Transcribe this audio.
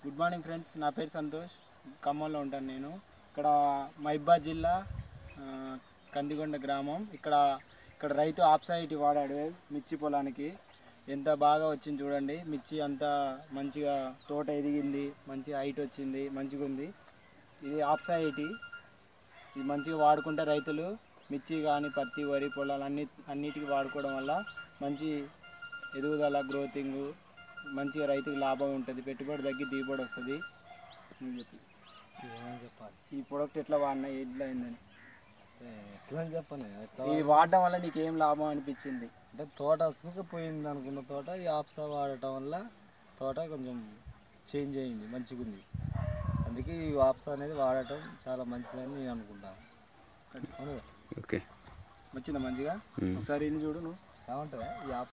Good morning friends నా పేరు సంతోష్ ఖమ్మంలో ఉంటాను నేను ఇక్కడ మహిబాద్ జిల్లా ఆ, కందికొండ గ్రామం ఇక్కడ ఇక్కడ రైతు ఆప్సాయిటీ వాడాడు మిర్చి పొలానికి ఎంత బాగా వచ్చింది చూడండి మిర్చి అంతా మంచిగా తోట ఎదిగింది మంచి హైట్ వచ్చింది మంచిగా ఉంది ఇది ఆప్సాయిటీ ఇది మంచిగా వాడుకుంటే రైతులు మిర్చి కానీ పత్తి వరి పొలాలు అన్ని అన్నిటికీ వాడుకోవడం వల్ల మంచి ఎదుగుదల గ్రోతింగ్ మంచిగా రైతుకి లాభం ఉంటుంది పెట్టుబడి తగ్గి దిగుబడి వస్తుంది నువ్వు చెప్పు ఏమని చెప్పాలి ఈ ప్రోడక్ట్ ఎట్లా వాడినా ఎట్లా అయిందని ఏ, ఎట్లా అని చెప్పను ఎట్లా ఇది వాడడం వల్ల నీకు ఏం లాభం అనిపించింది అంటే తోట పోయింది అనుకున్న తోట ఈ ఆప్సా వాడటం వల్ల తోట కొంచెం చేంజ్ అయింది మంచిగా ఉంది అందుకే ఈ ఆప్సా అనేది వాడటం చాలా మంచిదని నేను అనుకుంటాను అవును కదా? ఓకే వచ్చిందా మంచిగా ఒకసారి ఇన్ని చూడు నువ్వు ఏమంటుందా ఈ ఆప్సా